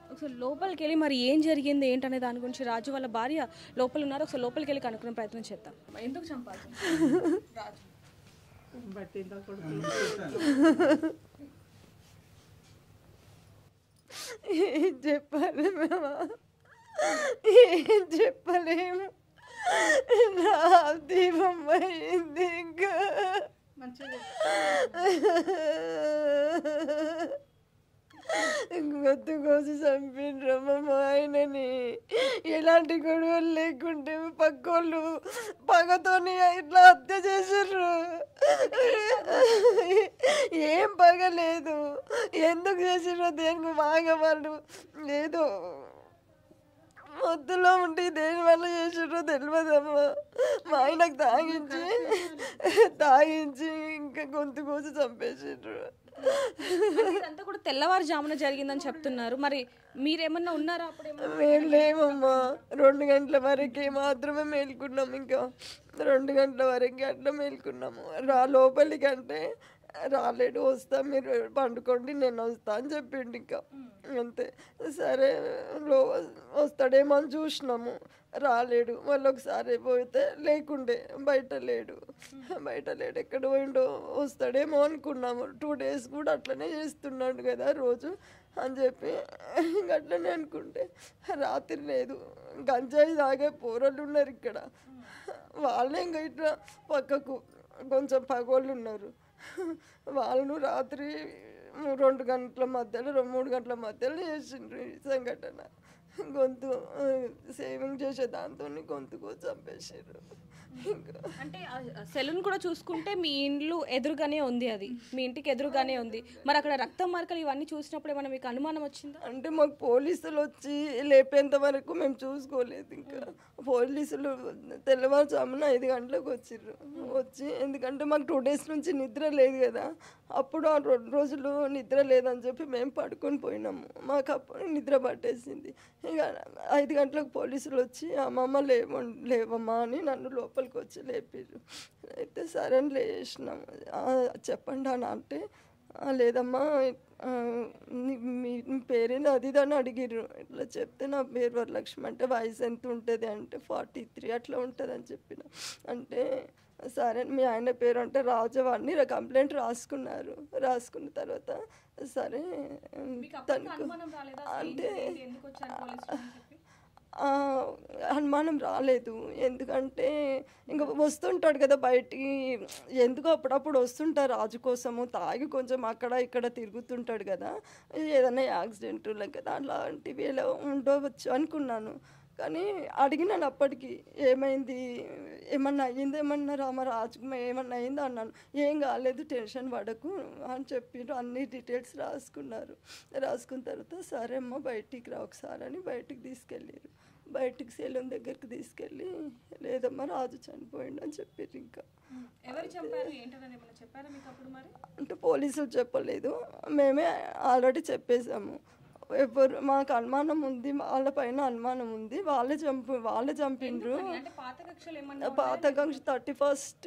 ఒకసారి లోపలికి వెళ్ళి మరి ఏం జరిగింది ఏంటనే దాని గురించి రాజు వాళ్ళ భార్య లోపల ఉన్నారు ఒకసారి లోపలికి వెళ్ళి కనుక్కునే ప్రయత్నం చేద్దాం ఎందుకు చంపాలి రాజు ఏం చెప్పాలి మేము ఏం చెప్పలేము నా దీపం పోయింది ఇంకా గొత్తు కోసి చంపిండ్రమ్మ మా ఆయనని ఎలాంటి గొడవలు లేకుంటే పక్కోళ్ళు పగతోని ఇట్లా హత్య చేసిర్రు ఏం పగ లేదు ఎందుకు చేసిర్రో దేనికి బాగా వాళ్ళు లేదు మొత్తులో ఉండి దేని వల్ల చేసిర్రో తెలియదమ్మా మా ఆయనకు తాగించి తాగించి ఇంకా గొంతు కోసి చంపేసిండ్రు ఇదంతా కూడా తెల్లవారుజామున జరిగిందని చెప్తున్నారు మరి మీరేమన్నా ఉన్నారా అప్పుడేమన్నా మేము లేమమ్మా రెండు గంటల వరకు మాత్రమే మేల్కున్నాం ఇంకా రెండు గంటల వరకు అట్లా మేల్కున్నాము రా లోపలికి అంటే రాలేడు వస్తా మీరు పండుకోండి నేను వస్తా అని చెప్పిండు ఇంకా అంతే సరే లో వస్తాడేమో అని చూసినాము రాలేడు మళ్ళీ ఒకసారి పోతే లేకుండే బయట లేడు బయట లేడు ఎక్కడ పోయిండో వస్తాడేమో అనుకున్నాము టూ డేస్ కూడా అట్లనే చేస్తున్నాడు కదా రోజు అని చెప్పి ఇంక అట్లనే అనుకుంటే రాత్రి లేదు గంజాయి తాగే పోరలు ఉన్నారు ఇక్కడ వాళ్ళే ఇంకా ఇట్లా పక్కకు కొంచెం పగోళ్ళు ఉన్నారు వాళ్ళు రాత్రి మూ- రెండు గంటల మధ్యలో రెండు మూడు గంటల మధ్యలో చేసిండ్రు ఈ సంఘటన గొంతు ఆ, సేవింగ్ చేసే దాంతో గొంతుకు చంపేసారు ఇంకా అంటే సెలూన్ కూడా చూసుకుంటే మీ ఇండ్లు ఎదురుగానే ఉంది అది మీ ఇంటికి ఎదురుగానే ఉంది మరి అక్కడ రక్తం మార్కలు ఇవన్నీ చూసినప్పుడు ఏమైనా మీకు అనుమానం వచ్చిందా అంటే మాకు పోలీసులు వచ్చి లేపేంత వరకు మేము చూసుకోలేదు ఇంకా పోలీసులు తెల్లవారుజామున ఐదు గంటలకు వచ్చిర్రు వచ్చి ఎందుకంటే మాకు టూ డేస్ నుంచి నిద్ర లేదు కదా అప్పుడు ఆ రెండు రోజులు నిద్ర లేదని చెప్పి మేము పడుకొని పోయినాము మాకు అప్పుడు నిద్ర పట్టేసింది ఇక ఐదు గంటలకు పోలీసులు వచ్చి అమ్మమ్మ లేవ లేవమ్మా అని నన్ను లోపలికి వచ్చి లేపారు అయితే సరే అని లేచినాము "ఆ, చెప్పండి అని అంటే "ఆ, లేదమ్మా ఆ, నీ- మీ మీ పేరేంది అది ఇది అని అడిగిర్రు ఇట్లా చెప్తే నా పేరు వరలక్ష్మి అంటే వయసు ఎంత ఉంటుంది అంటే ఫార్టీ త్రీ అట్లా ఉంటుంది అని చెప్పిన అంటే సరే మీ ఆయన పేరు అంటే రాజవాణి కంప్లైంట్ రాసుకున్నారు రాసుకున్న తర్వాత సరే తనకు అనుమానం రాలేదా అంటే ఎందుకు వచ్చారు పోలీసులు అని చెప్పి? ఆ, అనుమానం రాలేదు ఎందుకంటే ఇంకా వస్తుంటాడు కదా బయటికి ఎందుకు అప్పుడప్పుడు వస్తుంటారు రాజు కోసము తాగి కొంచెం అక్కడ ఇక్కడ తిరుగుతుంటాడు కదా ఏదైనా యాక్సిడెంట్ లేక అలాంటివి ఎలా ఉండవచ్చు అనుకున్నాను కానీ అడిగినాను అప్పటికి ఏమైంది ఏమన్నా అయ్యింది ఏమన్నా రామ రాజు ఏమన్నా అయిందో అన్నాను ఏం కాలేదు టెన్షన్ పడకు అని చెప్పిర్రు అన్ని డీటెయిల్స్ రాసుకున్నారు రాసుకున్న తర్వాత సరే అమ్మ బయటికి రా ఒకసారి అని బయటికి తీసుకెళ్ళారు బయటికి సెలూన్ దగ్గరికి తీసుకెళ్ళి లేదమ్మా రాజు చనిపోయిండు అని చెప్పారు ఇంకా ఎవరు చంపారు ఏంటని ఏమైనా చెప్పారా మీకు అప్పుడు మరి అంటే పోలీసులు చెప్పలేదు మేమే ఆల్రెడీ చెప్పేసాము ఎవరు మాకు అనుమానం ఉంది వాళ్ళ పైన అనుమానం ఉంది వాళ్ళే చంపు వాళ్ళే చంపిండ్రు అంటే పాత కక్షలు ఏమన్నా పాత కక్ష thirty first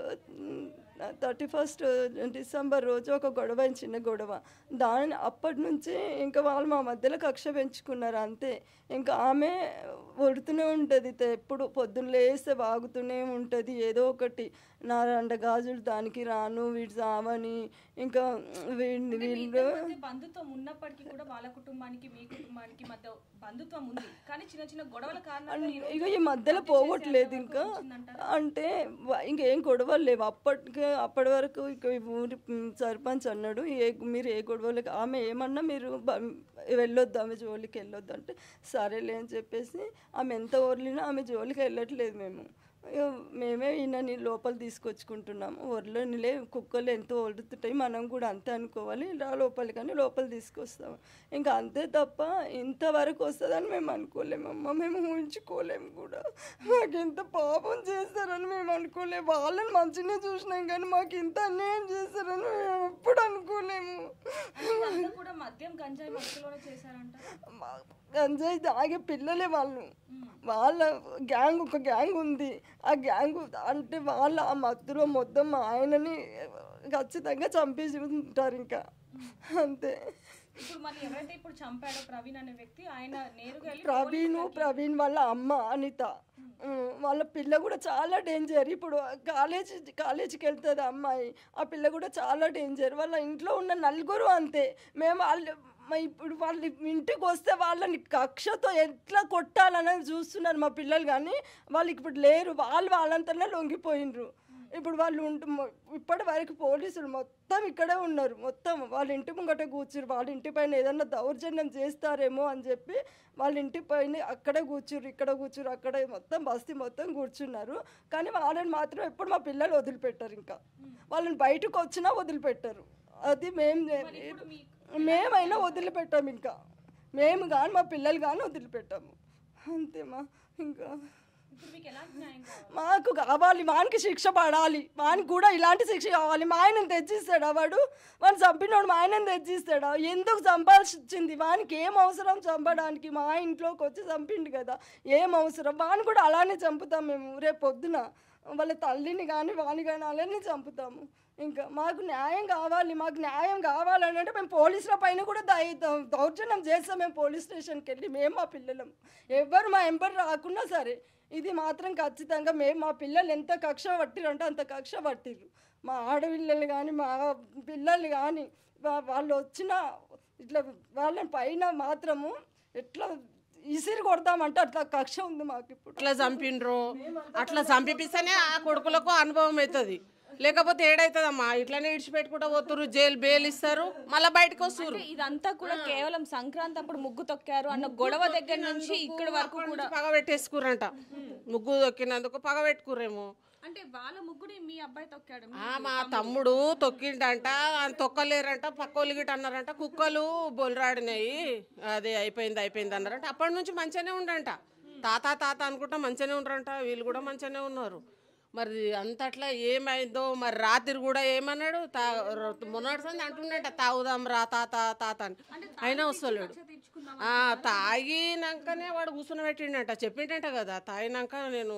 thirty first December రోజు ఒక గొడవ అయింది, చిన్న గొడవ దాని అప్పటి నుంచి ఇంకా వాళ్ళు మా మధ్యలో కక్ష పెంచుకున్నారు అంతే ఇంకా ఆమె కొడుతూనే ఉంటుంది ఎప్పుడు పొద్దున్న లేస్తే వాగుతూనే ఉంటుంది ఏదో ఒకటి నా రెండు గాజులు దానికి రాను వీడు సావని ఇంకా వీడిని వీళ్ళు మధ్య బంధుత్వం ఉన్నప్పటికీ కూడా వాళ్ళ కుటుంబానికి మీ కుటుంబానికి మధ్య బంధుత్వం ఉంది కానీ చిన్న చిన్న గొడవల కారణంగా ఈ రోజు ఇక ఈ మధ్యలో పోవట్లేదు ఇంకా అంటే వ- ఇంకేం గొడవలు లేవు అప్పటికే అప్పటి వరకు ఇక ఈ ఊరి మ్, సర్పంచ్ అన్నాడు ఏ మీరు ఏ గొడవలకి ఆమె ఏమన్నా మీరు బ- వెళ్ళొద్దు ఆమె జోలికి వెళ్ళొద్దు అంటే సరేలే అని చెప్పేసి ఆమె ఎంత ఓర్లినా ఆమె జోలికి వెళ్ళట్లేదు మేము ఇక మేమే ఈయనని లోపల తీసుకొచ్చుకుంటున్నాము ఒర్లనిలే కుక్కలు ఎంతో ఒలుతుంటాయి మనం కూడా అంతే అనుకోవాలి రా లోపలికి అని లోపల తీసుకొస్తాము ఇంకా అంతే తప్ప ఇంతవరకు వస్తుందని మేము అనుకోలేమమ్మా మేము ఊహించుకోలేము కూడా మాకు ఎంత పాపం చేస్తారని మేము అనుకోలేము వాళ్ళని మంచిగా చూసినాం కానీ మాకు ఇంత అన్యాయం చేస్తారని మేము ఎప్పుడు అనుకోలేము అంతా కూడా మద్యం గంజాయి మధ్యలోనే చేశారంట మా- గంజాయి తాగే పిల్లలే వాళ్ళు వాళ్ళ గ్యాంగ్ ఒక గ్యాంగ్ ఉంది ఆ గ్యాంగ్ అంటే వాళ్ళ ఆ మత్తులో మొత్తం మా ఆయనని ఖచ్చితంగా చంపేసి ఉంటారు ఇంకా అంతే ఇప్పుడు మరి ఎవరైతే ఇప్పుడు చంపాడో ప్రవీణ్ అనే వ్యక్తి ఆయన నేరుగా వెళ్ళి ప్రవీణ్ ప్రవీణ్ వాళ్ళ అమ్మ అనిత ఉమ్, వాళ్ళ పిల్ల కూడా చాలా డేంజర్ ఇప్పుడు కాలేజీ కాలేజీకి వెళ్తుంది ఆ అమ్మాయి ఆ పిల్ల కూడా చాలా డేంజర్ వాళ్ళ ఇంట్లో ఉన్న నలుగురు అంతే మేము వాళ్ళు మా ఇప్పుడు వాళ్ళు ఇంటికి వస్తే వాళ్ళని కక్షతో ఎట్లా కొట్టాలనేది చూస్తున్నారు మా పిల్లలు కానీ వాళ్ళు ఇప్పుడు లేరు వాళ్ళు వాళ్ళంతనే లొంగిపోయినరు ఇప్పుడు వాళ్ళు ఉంటు ఇప్పటి వరకు పోలీసులు మొత్తం ఇక్కడే ఉన్నారు మొత్తం వాళ్ళ ఇంటి ముంగట కూర్చురు వాళ్ళ ఇంటి పైన ఏదన్నా దౌర్జన్యం చేస్తారేమో అని చెప్పి వాళ్ళ ఇంటి పైన అక్కడే కూర్చురు ఇక్కడ కూర్చురు అక్కడే మొత్తం బస్తీ మొత్తం కూర్చున్నారు కానీ వాళ్ళని మాత్రం ఎప్పుడు మా పిల్లలు వదిలిపెట్టారు ఇంకా వాళ్ళని బయటకు వచ్చినా వదిలిపెట్టారు అది మేము మేమైనా వదిలిపెట్టాము ఇంకా మేము కానీ మా పిల్లలు కానీ వదిలిపెట్టాము అంతేమా ఇంకా ఇప్పుడు మీకు ఎలాంటి న్యాయం కావాలి మాకు కావాలి వానికి శిక్ష పడాలి వానికి కూడా ఇలాంటి శిక్ష కావాలి మా ఆయన తెచ్చిస్తాడా వాడు వాడు చంపినోడు మా ఆయన తెచ్చిస్తాడా ఎందుకు చంపాల్సి వచ్చింది వానికి ఏం అవసరం చంపడానికి మా ఇంట్లోకి వచ్చి చంపిండు కదా ఏం అవసరం వాని కూడా అలానే చంపుతాం మేము రేపు పొద్దున వాళ్ళ తల్లిని కానీ వాని కానీ అలానే చంపుతాము ఇంకా మాకు న్యాయం కావాలి మాకు న్యాయం కావాలని అంటే మేము పోలీసుల పైన కూడా దయ దౌ- దౌర్జన్యం చేస్తాం మేము పోలీస్ స్టేషన్కి వెళ్ళి మేము మా పిల్లలం ఎవరు మా ఎంబర్ రాకున్నా సరే ఇది మాత్రం ఖచ్చితంగా మేము మా పిల్లలు ఎంత కక్ష పట్టిరంటే అంత కక్ష పట్టిర్రు మా ఆడపిల్లలు కానీ మా పిల్లలు కానీ వాళ్ళు వచ్చిన ఇట్లా వాళ్ళని పైన మాత్రము ఎట్లా ఇసిరి కొడతామంటే అట్లా కక్ష ఉంది మాకు ఇప్పుడు అట్లా చంపిండ్రు అట్లా చంపిపిస్తేనే ఆ కొడుకులకు అనుభవం అవుతుంది లేకపోతే ఏడైతుందమ్మా ఇట్లనే ఇడిచిపెట్టుకుంటూ పోతురు జైలు బెయిల్ ఇస్తారు మళ్ళీ బయటకు వస్తారు అంటే ఇదంతా కూడా కేవలం సంక్రాంతి అప్పుడు ముగ్గు తొక్కారు అన్న గొడవ దగ్గర నుంచి ఇక్కడ వరకు కూడా పగ పెట్టేసుకురంట ముగ్గు దొక్కినందుకు పగ పెట్టుకురేమో అంటే వాళ్ళ ముగ్గుని మీ అబ్బాయి తొక్కాడు ఆ, మా తమ్ముడు తొక్కిండంట ఆయన తొక్కలేరంట పక్కోళ్ళు గిట్ట అన్నారంట కుక్కలు బొలరాడినాయి అదే అయిపోయింది అయిపోయింది అన్నారంట అప్పటి నుంచి మంచిగానే ఉండంట తాత తాత అనుకుంటా మంచిగానే ఉండరంట వీళ్ళు కూడా మంచిగానే ఉన్నారు మరి అంతట్లా ఏమైందో మరి రాత్రి కూడా ఏమన్నాడు తా మొన్నటి సంది అంటుండంట తాగుదాం రా తాత తాత అని అయినా వస్తలేడు ఆ, తాగినాకనే వాడు కూర్చుని పెట్టిండంట చెప్పిండంట కదా తాగినాక నేను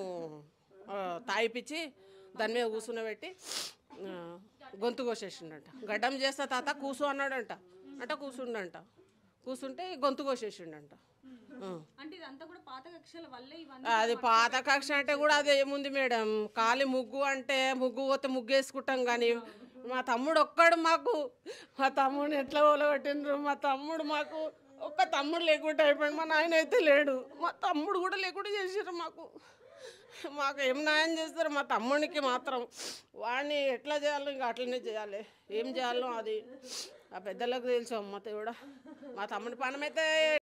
ఆ, తాగిపిచ్చి దాని మీద కూర్చునబెట్టి ఆ, గొంతు కోసేసిండంట గడ్డం చేస్తా తాత కూసు అన్నాడంట అంటే కూర్చుండంట కూర్చుంటే గొంతు కోసేసిండంట ఆ. అంటే ఇదంతా కూడా పాత కక్షల వల్లే ఇవన్నీ అది పాత కక్ష అంటే కూడా అది ఏముంది మేడం ఖాళీ ముగ్గు అంటే ముగ్గు పోతే ముగ్గు వేసుకుంటాం కానీ మా తమ్ముడు ఒక్కడు మాకు మా తమ్ముడిని ఎట్లా ఓలగొట్టిండ్రు మా తమ్ముడు మాకు ఒక్క తమ్ముడు లేకుండా అయిపోయాడు మా నాయన అయితే లేడు మా తమ్ముడు కూడా లేకుండా చేసారు మాకు మాకు ఏం న్యాయం చేస్తారు మా తమ్మునికి మాత్రం వాడిని ఎట్లా చేయాలో ఇంకా అట్లనే చేయాలి ఏం చేయాలో అది ఆ పెద్దలకు తెలుసు అమ్మ కూడా మా తమ్ముడి పనం అయితే